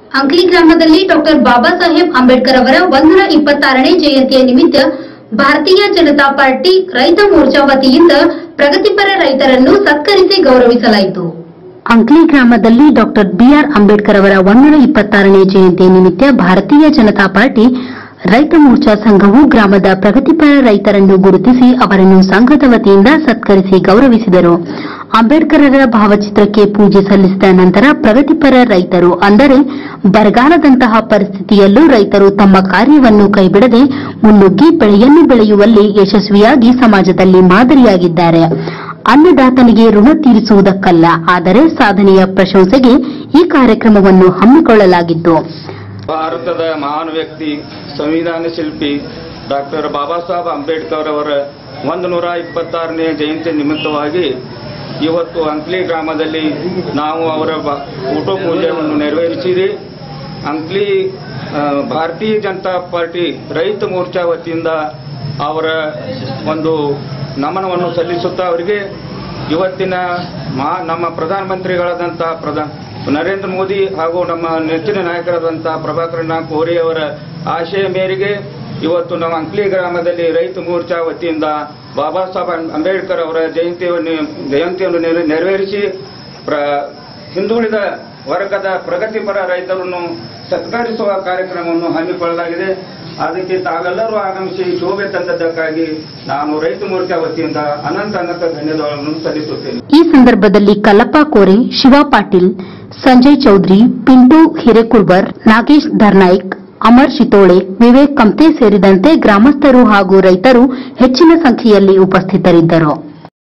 ಅಂಕ್ಲಿ ಗ್ರಾಮದಲ್ಲಿ ಡಾಕ್ಟರ್ ಬಾಬಾ ಸಾಹೇಬ್ ಅಂಬೇಡ್ಕರ್ ಅವರ ಒಂದರ ಇಪ್ಪತ್ತಾರನೇ ಜಯಂತಿಯ ನಿಮಿತ್ತ ಭಾರತೀಯ ಜನತಾ ಪಾರ್ಟಿ ರೈತ ಮೋರ್ಚಾ ವತಿಯಿಂದ ಪ್ರಗತಿಪರ ರೈತರನ್ನು ಸತ್ಕರಿಸಿ ಗೌರವಿಸಲಾಯಿತು ಅಂಕ್ಲಿ ಗ್ರಾಮದಲ್ಲಿ ಡಾಕ್ಟರ್ ಬಿಆರ್ ಅಂಬೇಡ್ಕರ್ ಅವರ ಒಂದರ ಇಪ್ಪತ್ತಾರನೇ ಜಯಂತಿ ನಿಮಿತ್ತ ಭಾರತೀಯ ಜನತಾ ಪಾರ್ಟಿ ರೈತ ಮೋರ್ಚಾ ಸಂಘವು ಗ್ರಾಮದ ಪ್ರಗತಿಪರ ರೈತರನ್ನು ಗುರುತಿಸಿ ಅವರನ್ನು ಸಂಘದ ವತಿಯಿಂದ ಸತ್ಕರಿಸಿ ಗೌರವಿಸಿದರು ಅಂಬೇಡ್ಕರರ ಭಾವಚಿತ್ರಕ್ಕೆ ಪೂಜೆ ಸಲ್ಲಿಸಿದ ನಂತರ ಪ್ರಗತಿಪರ ರೈತರು ಅಂದರೆ ಬರಗಾಲದಂತಹ ಪರಿಸ್ಥಿತಿಯಲ್ಲೂ ರೈತರು ತಮ್ಮ ಕಾರ್ಯವನ್ನು ಕೈಬಿಡದೆ ಮುನ್ನುಗ್ಗಿ ಬೆಳೆಯನ್ನು ಬೆಳೆಯುವಲ್ಲಿ ಯಶಸ್ವಿಯಾಗಿ ಸಮಾಜದಲ್ಲಿ ಮಾದರಿಯಾಗಿದ್ದಾರೆ ಅನ್ನದಾತನಿಗೆ ಋಣ ತೀರಿಸುವುದಕ್ಕಲ್ಲ ಆದರೆ ಸಾಧನೆಯ ಪ್ರಶಂಸೆಗೆ ಈ ಕಾರ್ಯಕ್ರಮವನ್ನು ಹಮ್ಮಿಕೊಳ್ಳಲಾಗಿತ್ತು ಭಾರತದ ಮಹಾನ್ ವ್ಯಕ್ತಿ ಸಂವಿಧಾನ ಶಿಲ್ಪಿ ಡಾಕ್ಟರ್ ಬಾಬಾ ಸಾಹೇಬ್ ಅಂಬೇಡ್ಕರ್ ಅವರ ಒಂದು ನೂರ ಇಪ್ಪತ್ತಾರನೇ ಜಯಂತಿ ನಿಮಿತ್ತವಾಗಿ ಇವತ್ತು ಅಂಕ್ಲಿ ಗ್ರಾಮದಲ್ಲಿ ನಾವು ಅವರ ಬ- ಫೋಟೋ ಪೂಜೆಯನ್ನು ನೆರವೇರಿಸಿದೆ ಅಂಕ್ಲಿ ಆ, ಭಾರತೀಯ ಜನತಾ ಪಾರ್ಟಿ ರೈತ ಮೋರ್ಚಾ ವತಿಯಿಂದ ಅವರ ಒಂದು ನಮನವನ್ನು ಸಲ್ಲಿಸುತ್ತಾ ಅವರಿಗೆ ಇವತ್ತಿನ ಮಹಾ ನಮ್ಮ ಪ್ರಧಾನಮಂತ್ರಿಗಳಾದಂಥ ಪ್ರಧಾನ ನರೇಂದ್ರ ಮೋದಿ ಹಾಗೂ ನಮ್ಮ ನೆಚ್ಚಿನ ನಾಯಕರಾದಂಥ ಪ್ರಭಾಕರಣ್ಣ ಕೋರಿ ಅವರ ಆಶಯ ಮೇರೆಗೆ ಇವತ್ತು ನಮ್ಮ ಅಂಕ್ಲಿ ಗ್ರಾಮದಲ್ಲಿ ರೈತ ಮೋರ್ಚಾ ವತಿಯಿಂದ ಬಾಬಾ ಸಾಹೇಬ್ ಅಂಬೇಡ್ಕರ್ ಅವರ ಜಯಂತಿಯನ್ನು ಜಯಂತಿಯನ್ನು ನೆರ- ನೆರವೇರಿಸಿ ಪ್ರ ಹಿಂದುಳಿದ ವರ್ಗದ ಪ್ರಗತಿಪರ ರೈತರನ್ನು ಸತ್ಕರಿಸುವ ಕಾರ್ಯಕ್ರಮವನ್ನು ಹಮ್ಮಿಕೊಳ್ಳಲಾಗಿದೆ ಅದಕ್ಕೆ ತಾವೆಲ್ಲರೂ ಆಗಮಿಸಿ ಶೋಭೆ ತಂದದ್ದಕ್ಕಾಗಿ ನಾನು ರೈತ ಮೋರ್ಚಾ ವತಿಯಿಂದ ಅನಂತ ಅನಂತ ಧನ್ಯವಾದಗಳನ್ನು ಸಲ್ಲಿಸುತ್ತೇನೆ ಈ ಸಂದರ್ಭದಲ್ಲಿ ಕಲ್ಲಪ್ಪ ಕೋರೆ ಶಿವ ಪಾಟೀಲ್ ಸಂಜಯ್ ಚೌಧರಿ ಪಿಂಟು ಹಿರೇಕುರ್ಬರ್ ನಾಗೇಶ್ ಧರ್ನಾಯ್ಕ್ ಅಮರ್ ಶಿತೋಳೆ ವಿವೇಕ್ ಕಮ್ತೆ ಸೇರಿದಂತೆ ಗ್ರಾಮಸ್ಥರು ಹಾಗೂ ರೈತರು ಹೆಚ್ಚಿನ ಸಂಖ್ಯೆಯಲ್ಲಿ ಉಪಸ್ಥಿತರಿದ್ದರು